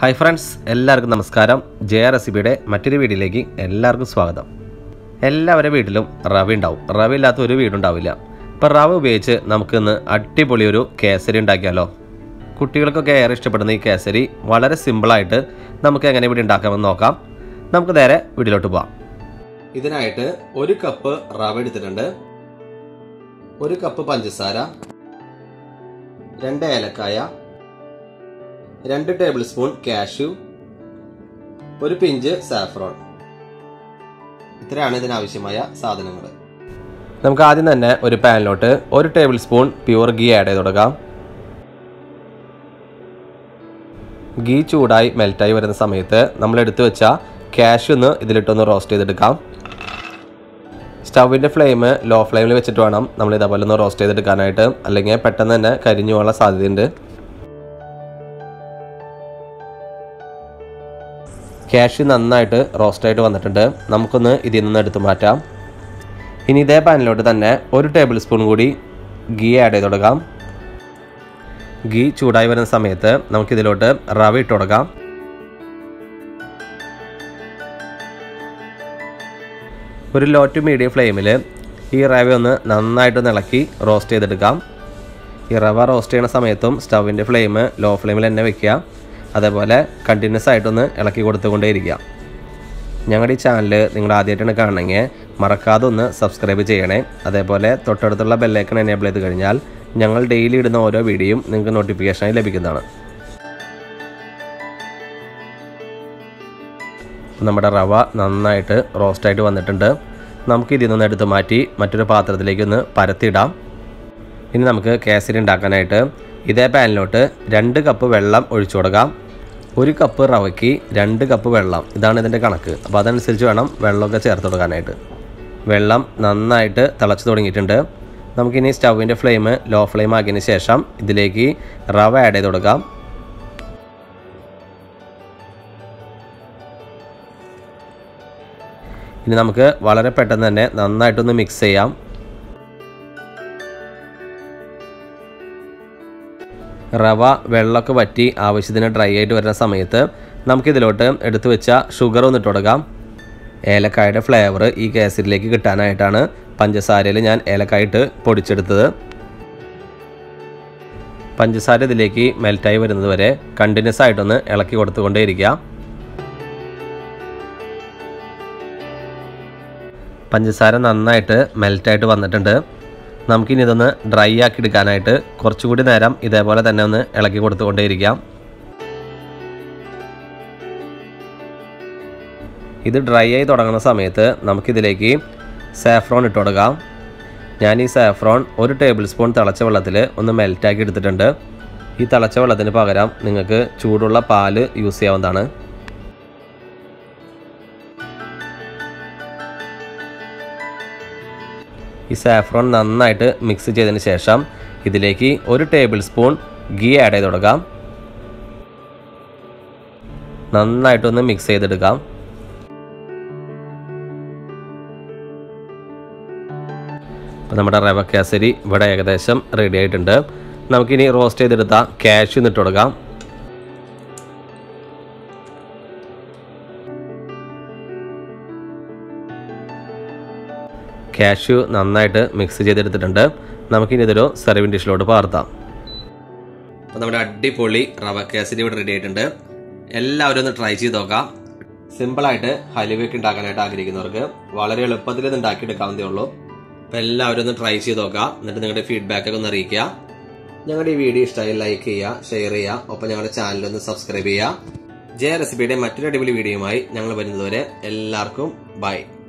hi friends എല്ലാവർക്കും നമസ്കാരം ജയ റെസിപ്പിയുടെ മറ്റൊരു വീഡിയോയിലേക്ക് എല്ലാവർക്കും സ്വാഗതം എല്ലാവരുടെ വീട്ടിലും റവ ഉണ്ടാവും റവ ഇല്ലാത്ത ഒരു വീടുണ്ടാവില്ല അപ്പോൾ റവ ഉപയോഗിച്ച് നമുക്കിന്ന് അടിപൊളി ഒരു കേസരി ഉണ്ടാക്കിയാലോ കുട്ടികൾക്കൊക്കെ ഏറെ ഇഷ്ടപ്പെടുന്ന ഈ കേസരി വളരെ സിമ്പിളായിട്ട് നമുക്ക് എങ്ങനെ ഇവിടെ ഉണ്ടാക്കാമെന്ന് നോക്കാം നമുക്ക് നേരെ വീട്ടിലോട്ട് പോവാം ഇതിനായിട്ട് ഒരു കപ്പ് റവ എടുത്തിട്ടുണ്ട് ഒരു കപ്പ് പഞ്ചസാര രണ്ട് ഏലക്കായ രണ്ട് ടേബിൾ സ്പൂൺ കാഷ്യൂ ഒരു പിഞ്ച് സാഫ്രോൺ ഇത്രയാണ് ഇതിനാവശ്യമായ സാധനങ്ങൾ നമുക്ക് ആദ്യം തന്നെ ഒരു പാനിലോട്ട് ഒരു tablespoon pure ghee add ചെയ്ത് കൊടുക്കാം ഗീ ചൂടായി മെൽറ്റായി വരുന്ന സമയത്ത് നമ്മൾ എടുത്തു വെച്ച കാഷ്യൂ ഒന്ന് ഇതിലിട്ടൊന്ന് റോസ്റ്റ് ചെയ്തെടുക്കാം സ്റ്റൗവിൻ്റെ ഫ്ലെയിം ലോ ഫ്ലെയിമിൽ വെച്ചിട്ട് വേണം നമ്മൾ ഇതേപോലെ ഒന്ന് റോസ്റ്റ് ചെയ്തെടുക്കാനായിട്ട് അല്ലെങ്കിൽ പെട്ടെന്ന് തന്നെ കരിഞ്ഞു പോകാനുള്ള സാധ്യതയുണ്ട് കാഷ്യൂ നന്നായിട്ട് റോസ്റ്റായിട്ട് വന്നിട്ടുണ്ട് നമുക്കൊന്ന് ഇതിൽ നിന്ന് എടുത്ത് മാറ്റാം ഇനി ഇതേ പാനിലോട്ട് തന്നെ ഒരു ടേബിൾ സ്പൂൺ കൂടി ഗീ ആഡ് ചെയ്ത് കൊടുക്കാം ഗീ ചൂടായി വരുന്ന സമയത്ത് നമുക്കിതിലോട്ട് റവ ഇട്ട് കൊടുക്കാം ഒരു ലോ ടു മീഡിയം ഫ്ലെയിമിൽ ഈ റവ ഒന്ന് നന്നായിട്ട് ഇളക്കി റോസ്റ്റ് ചെയ്തെടുക്കാം ഈ റവ റോസ്റ്റ് ചെയ്യുന്ന സമയത്തും സ്റ്റൗവിൻ്റെ ഫ്ലെയിം ലോ ഫ്ലെയിമിൽ തന്നെ വെക്കുക അതേപോലെ കണ്ടിന്യൂസ് ആയിട്ടൊന്ന് ഇളക്കി കൊടുത്തുകൊണ്ടേയിരിക്കുക ഞങ്ങളുടെ ഈ ചാനൽ നിങ്ങൾ ആദ്യമായിട്ടാണ് കാണണമെങ്കിൽ മറക്കാതെ ഒന്ന് സബ്സ്ക്രൈബ് ചെയ്യണേ അതേപോലെ തൊട്ടടുത്തുള്ള ബെല്ലൈക്കൺ എനേബിൾ ചെയ്ത് കഴിഞ്ഞാൽ ഞങ്ങൾ ഡെയിലി ഇടുന്ന ഓരോ വീഡിയോയും നിങ്ങൾക്ക് നോട്ടിഫിക്കേഷനായി ലഭിക്കുന്നതാണ് നമ്മുടെ റവ നന്നായിട്ട് റോസ്റ്റായിട്ട് വന്നിട്ടുണ്ട് നമുക്ക് ഇതിൽ നിന്ന് എടുത്ത് മാറ്റി മറ്റൊരു പാത്രത്തിലേക്ക് ഒന്ന് പരത്തിയിടാം ഇനി നമുക്ക് കേസരി ഉണ്ടാക്കാനായിട്ട് ഇതേ പാനിലോട്ട് രണ്ട് കപ്പ് വെള്ളം ഒഴിച്ചു കൊടുക്കാം ഒരു കപ്പ് റവയ്ക്ക് രണ്ട് കപ്പ് വെള്ളം ഇതാണ് ഇതിൻ്റെ കണക്ക് അപ്പോൾ അതനുസരിച്ച് വേണം വെള്ളമൊക്കെ ചേർത്ത് കൊടുക്കാനായിട്ട് വെള്ളം നന്നായിട്ട് തിളച്ച് തുടങ്ങിയിട്ടുണ്ട് നമുക്കിനി സ്റ്റൗവിൻ്റെ ഫ്ലെയിം ലോ ഫ്ലെയിം ആക്കിയതിന് ശേഷം ഇതിലേക്ക് റവ ആഡ് ചെയ്ത് കൊടുക്കാം ഇനി നമുക്ക് വളരെ പെട്ടെന്ന് തന്നെ നന്നായിട്ടൊന്ന് മിക്സ് ചെയ്യാം റവ വെള്ളമൊക്കെ വറ്റി ആവശ്യത്തിന് ഡ്രൈ ആയിട്ട് വരുന്ന സമയത്ത് നമുക്കിതിലോട്ട് എടുത്തു വെച്ച ഷുഗർ ഒന്ന് ഇട്ട് കൊടുക്കാം ഏലക്കായുടെ ഫ്ലേവർ ഈ കേസരിലേക്ക് കിട്ടാനായിട്ടാണ് പഞ്ചസാരയിൽ ഞാൻ ഏലക്കായിട്ട് പൊടിച്ചെടുത്തത് പഞ്ചസാര ഇതിലേക്ക് മെൽറ്റായി വരുന്നത് വരെ കണ്ടിന്യൂസ് ആയിട്ടൊന്ന് ഇളക്കി കൊടുത്തുകൊണ്ടേയിരിക്കുക പഞ്ചസാര നന്നായിട്ട് മെൽറ്റായിട്ട് വന്നിട്ടുണ്ട് നമുക്കിനി ഇതൊന്ന് ഡ്രൈ ആക്കി എടുക്കാനായിട്ട് കുറച്ചുകൂടി നേരം ഇതേപോലെ തന്നെ ഒന്ന് ഇളക്കി കൊടുത്തുകൊണ്ടേയിരിക്കാം ഇത് ഡ്രൈ ആയി തുടങ്ങുന്ന സമയത്ത് നമുക്കിതിലേക്ക് സാഫ്രോൺ ഇട്ട് കൊടുക്കാം ഞാൻ ഈ സാഫ്രോൺ ഒരു ടേബിൾ സ്പൂൺ തിളച്ച വെള്ളത്തിൽ ഒന്ന് മെൽറ്റാക്കി എടുത്തിട്ടുണ്ട് ഈ തിളച്ച വെള്ളത്തിന് പകരം നിങ്ങൾക്ക് ചൂടുള്ള പാല് യൂസ് ചെയ്യാവുന്നതാണ് ഈ സാഫ്രോൺ നന്നായിട്ട് മിക്സ് ചെയ്തതിന് ശേഷം ഇതിലേക്ക് ഒരു ടേബിൾ സ്പൂൺ ഗീ ആഡ് ചെയ്ത് കൊടുക്കാം നന്നായിട്ടൊന്ന് മിക്സ് ചെയ്തെടുക്കാം അപ്പോൾ നമ്മുടെ റവ കേസരി ഇവിടെ ഏകദേശം റെഡി ആയിട്ടുണ്ട് നമുക്കിനി റോസ്റ്റ് ചെയ്തെടുത്ത ക്യാഷ് ഇട്ട് കൊടുക്കാം കാഷ്യൂ നന്നായിട്ട് മിക്സ് ചെയ്തെടുത്തിട്ടുണ്ട് നമുക്കിനി ഇതൊരു സെർവിങ് ഡിഷിലോട്ട് പകർത്താം അപ്പോൾ നമ്മുടെ അടിപൊളി റവ കേസരി ഇവിടെ റെഡി ആയിട്ടുണ്ട് എല്ലാവരും ഒന്ന് ട്രൈ ചെയ്ത് നോക്കാം സിമ്പിളായിട്ട് ഹലുവയൊക്കെ ഉണ്ടാക്കാനായിട്ട് ആഗ്രഹിക്കുന്നവർക്ക് വളരെ എളുപ്പത്തിൽ ഇത് ഉണ്ടാക്കിയെടുക്കാവുന്നതേ ഉള്ളൂ അപ്പോൾ എല്ലാവരും ഒന്ന് ട്രൈ ചെയ്ത് നോക്കാം എന്നിട്ട് നിങ്ങളുടെ ഫീഡ്ബാക്ക് ഒക്കെ ഒന്ന് അറിയിക്കുക ഞങ്ങളുടെ ഈ വീഡിയോ ഇഷ്ടമായി ലൈക്ക് ചെയ്യുക ഷെയർ ചെയ്യുക ഒപ്പം ഞങ്ങളുടെ ചാനൽ ഒന്ന് സബ്സ്ക്രൈബ് ചെയ്യുക ജയ റെസിപ്പിയുടെ മറ്റൊരു അടിപൊളി വീഡിയോയുമായി ഞങ്ങൾ വരുന്നതുവരെ എല്ലാവർക്കും ബൈ